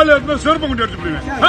ஆளு எடுத்து செருப்பு கொண்டு அடிச்சு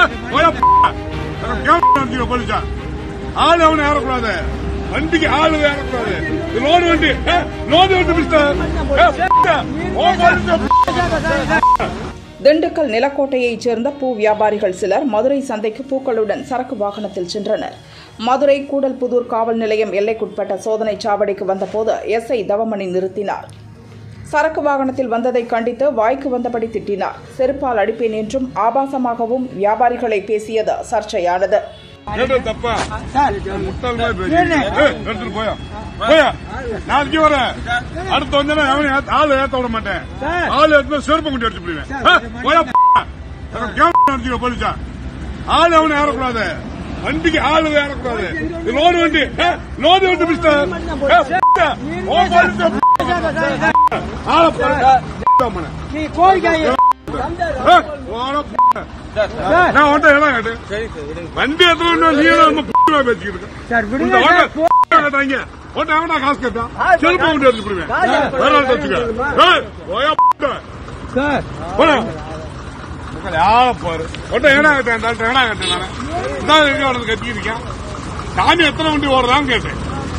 போடுவேன் போலீஸா ஆளு அவனை ஏறக்கூடாது வண்டிக்கு ஆளு ஏறக்கூடாது இது லோடு வண்டி ஏ, லோடு வண்டி மிஸ்டர் ஏ, ஓ, போலீஸ் திண்டுக்கல் நிலக்கோட்டையைச் சேர்ந்த பூ வியாபாரிகள் சிலர் மதுரை சந்தைக்கு பூக்களுடன் சரக்கு வாகனத்தில் சென்றனர் மதுரை கூடல்புதூர் காவல் நிலையம் எல்லைக்குட்பட்ட சோதனைச் சாவடிக்கு வந்தபோது எஸ்ஐ தவமணி நிறுத்தினார் சரக்கு வாகனத்தில் வந்ததை கண்டித்து வாய்க்கு வந்தபடி திட்டினார் செருப்பால் அடிப்பேன் என்றும் ஆபாசமாகவும் வியாபாரிகளை பேசியது சர்ச்சையானது கேட்டது தப்பா முட்டாள் மாதிரி பேசுறீங்க. ஏய், எடுத்துட்டு போயா போயா நாளைக்கு வரேன் அடுத்து வந்தேன்னா எவனையும் ஏத்த- ஆளு ஏத்த விட மாட்டேன் ஆளு எடுத்து செருப்பு கொண்டு அடிச்சு போடுவேன் ஏய், போயா அடிச்சு போலீஸா ஆளு அவனை ஏறக்கூடாது வண்டிக்கு ஆளு ஏறக்கூடாது இது லோடு வண்டி ஏ, லோடு வண்டி மிஸ்டர் ஏ, ஓ, போலீஸ் ஆளை பாருங்க அவனை. நீ கோரிக்கை ஏய், போடா, நான் உன்ட்ட இடம் கேட்டு வண்டி எடுத்து நீ நம்ம புள்ளா பேசிக்கிட்டு இருக்க. சார் இந்த விடுங்க ஓட்ட சார். கேட்டாங்க. ஓட்ட எவன்டா காசு கேட்டான்? செருப்பு கொண்டு எடுத்து போடுவேன். வேற ஆள் வச்சுக்க. ஏய், போயா புட்ட. சார் போடா. மக்கள் யார பாரு. ஓட்ட ஏடா கேட்டேன், இந்த ஆள்கிட்ட ஏடா கேட்டேன் நானு. இதான் எங்க அவனுக்கு கத்திக்கிட்டு இருக்கான். சாமி எத்தனை வண்டி ஓடுறான்னு கேட்டேன்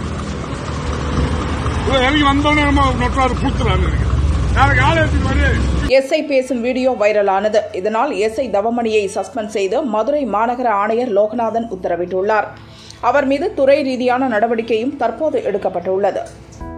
இவன் இறங்கி வந்தோடனே நம்ம நொட்டாரு புடுத்துறான்னு இருக்கு நாளைக்கு ஆள் எடுத்துட்டு வரேன் எஸ்ஐ பேசும் வீடியோ வைரலானது இதனால் எஸ்ஐ தவமணியை சஸ்பெண்ட் செய்து மதுரை மாநகர ஆணையர் லோகநாதன் உத்தரவிட்டுள்ளார் அவர் மீது துறை ரீதியான நடவடிக்கையும் தற்போது எடுக்கப்பட்டுள்ளது